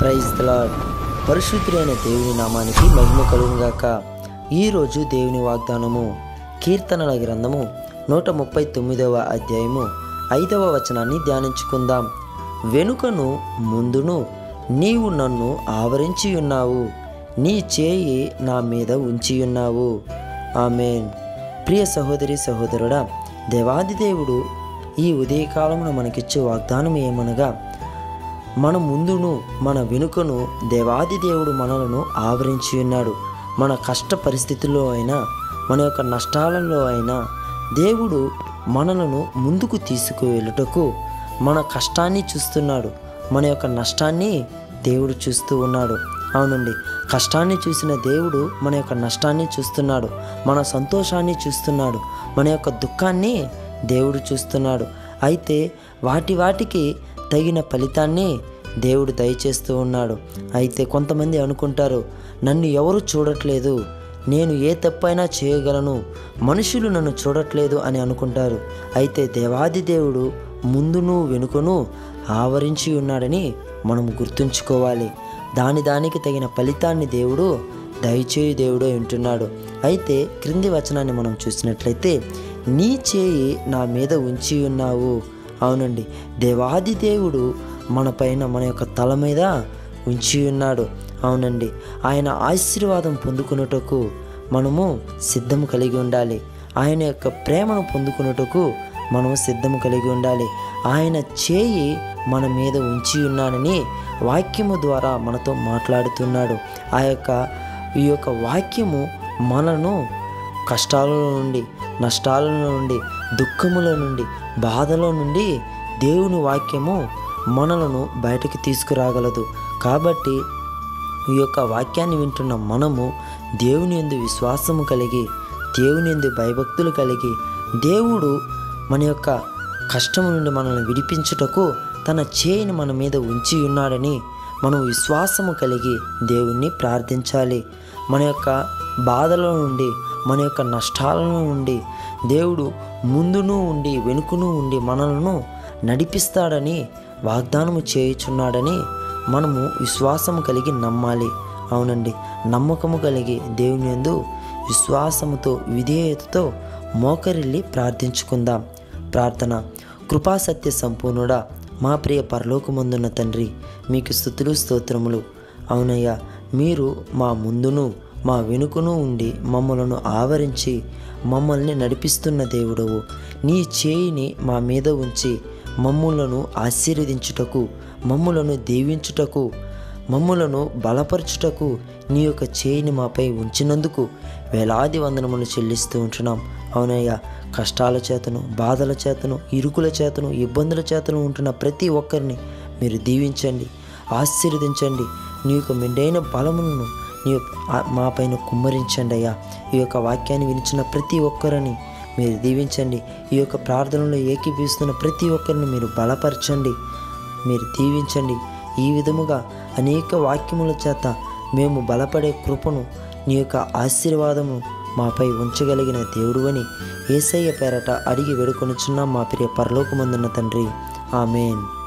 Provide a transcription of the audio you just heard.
praise lord పరిశుద్ధులైన దేవుని నామానికి మహిమ కలుగుగాక ఈరోజు దేవుని వాగ్దానము కీర్తనల గ్రంథము నూట ముప్పై తొమ్మిదవ అధ్యాయము ఐదవ వచనాన్ని ధ్యానించుకుందాం వెనుకను ముందును నీవు నన్ను ఆవరించి ఉన్నావు నీ చేయి నా మీద ఉంచి ఉన్నావు ఆమెన్ ప్రియ సహోదరి సహోదరుడా దేవాది దేవుడు ఈ ఉదయకాలమున మనకిచ్చే వాగ్దానం ఏమనగా మన ముందును మన వెనుకను దేవాది దేవుడు మనలను ఆవరించి ఉన్నాడు మన కష్ట పరిస్థితుల్లో అయినా మన యొక్క నష్టాలలో అయినా దేవుడు మనలను ముందుకు తీసుకువెళ్ళుటకు మన కష్టాన్ని చూస్తున్నాడు మన యొక్క నష్టాన్ని దేవుడు చూస్తూ ఉన్నాడు అవునండి కష్టాన్ని చూసిన దేవుడు మన యొక్క నష్టాన్ని చూస్తున్నాడు మన సంతోషాన్ని చూస్తున్నాడు మన యొక్క దుఃఖాన్ని దేవుడు చూస్తున్నాడు అయితే వాటి వాటికి తగిన ఫలితాన్ని దేవుడు దయచేస్తూ ఉన్నాడు అయితే కొంతమంది అనుకుంటారు నన్ను ఎవరు చూడట్లేదు నేను ఏ తప్పైనా చేయగలను మనుషులు నన్ను చూడట్లేదు అని అనుకుంటారు అయితే దేవాది దేవుడు ముందును వెనుకను ఆవరించి ఉన్నాడని మనం గుర్తుంచుకోవాలి దాని దానికి తగిన ఫలితాన్ని దేవుడు దయచేయి దేవుడు ఉంటున్నాడు అయితే క్రింది వచనాన్ని మనం చూసినట్లయితే నీ చేయి నా మీద ఉంచి ఉన్నావు అవునండి దేవాది దేవుడు మన పైన మన యొక్క తల మీద ఉంచి ఉన్నాడు అవునండి ఆయన ఆశీర్వాదం పొందుకున్నటకు మనము సిద్ధం కలిగి ఉండాలి ఆయన యొక్క ప్రేమను పొందుకున్నటకు మనము సిద్ధం కలిగి ఉండాలి ఆయన చేయి మన మీద ఉంచి ఉన్నాడని వాక్యము ద్వారా మనతో మాట్లాడుతున్నాడు ఆ యొక్క ఈ యొక్క వాక్యము మనను కష్టాల నుండి నష్టాల నుండి దుఃఖముల నుండి బాధల నుండి దేవుని వాక్యము మనలను బయటకు తీసుకురాగలదు కాబట్టి ఈ యొక్క వాక్యాన్ని వింటున్న మనము దేవుని ఎందు విశ్వాసము కలిగి దేవుని ఎందు భయభక్తులు కలిగి దేవుడు మన యొక్క కష్టము నుండి మనల్ని విడిపించుటకు తన చేయిని మన మీద ఉంచి ఉన్నాడని మనం విశ్వాసము కలిగి దేవుణ్ణి ప్రార్థించాలి మన యొక్క బాధల నుండి మన యొక్క నష్టాల నుండి దేవుడు ముందును ఉండి వెనుకను ఉండి మనలను నడిపిస్తాడని వాగ్దానము చేయుచున్నాడని మనము విశ్వాసము కలిగి నమ్మాలి అవునండి నమ్మకము కలిగి దేవుని యందు విశ్వాసముతో విధేయతతో మోకరిల్లి ప్రార్థించుకుందాం ప్రార్థన కృపాసత్య సంపూర్ణుడా మా ప్రియ పరలోకమందున్న తండ్రి మీకు స్థుతులు స్తోత్రములు అవునయ్యా మీరు మా ముందును మా వెనుకను ఉండి మమ్మలను ఆవరించి మమ్మల్ని నడిపిస్తున్న దేవుడవు నీ చేయిని మా మీద ఉంచి మమ్ములను ఆశీర్వదించుటకు మమ్ములను దీవించుటకు మమ్ములను బలపరచుటకు నీ యొక్క చేయిని మాపై ఉంచినందుకు వేలాది వందనములు చెల్లిస్తూ ఉంటున్నాం అవునయ్యా కష్టాల చేతను బాధల చేతను ఇరుకుల చేతను ఇబ్బందుల చేతను ఉంటున్న ప్రతి ఒక్కరిని మీరు దీవించండి ఆశీర్వదించండి నీ యొక్క మెండైన బలములను నీ మా పైన కుమ్మరించండి అయ్యా ఈ యొక్క వాక్యాన్ని వినిచిన ప్రతి ఒక్కరిని మీరు దీవించండి ఈ యొక్క ప్రార్థనలో ఏకీపిస్తున్న ప్రతి ఒక్కరిని మీరు బలపరచండి మీరు దీవించండి ఈ విధముగా అనేక వాక్యముల చేత మేము బలపడే కృపను నీ యొక్క ఆశీర్వాదము మాపై ఉంచగలిగిన దేవుడు అని ఏసయ్య పేరట అడిగి వేడుకొనుచున్నాం మా ప్రియ పరలోకమందున్న తండ్రి ఆమెన్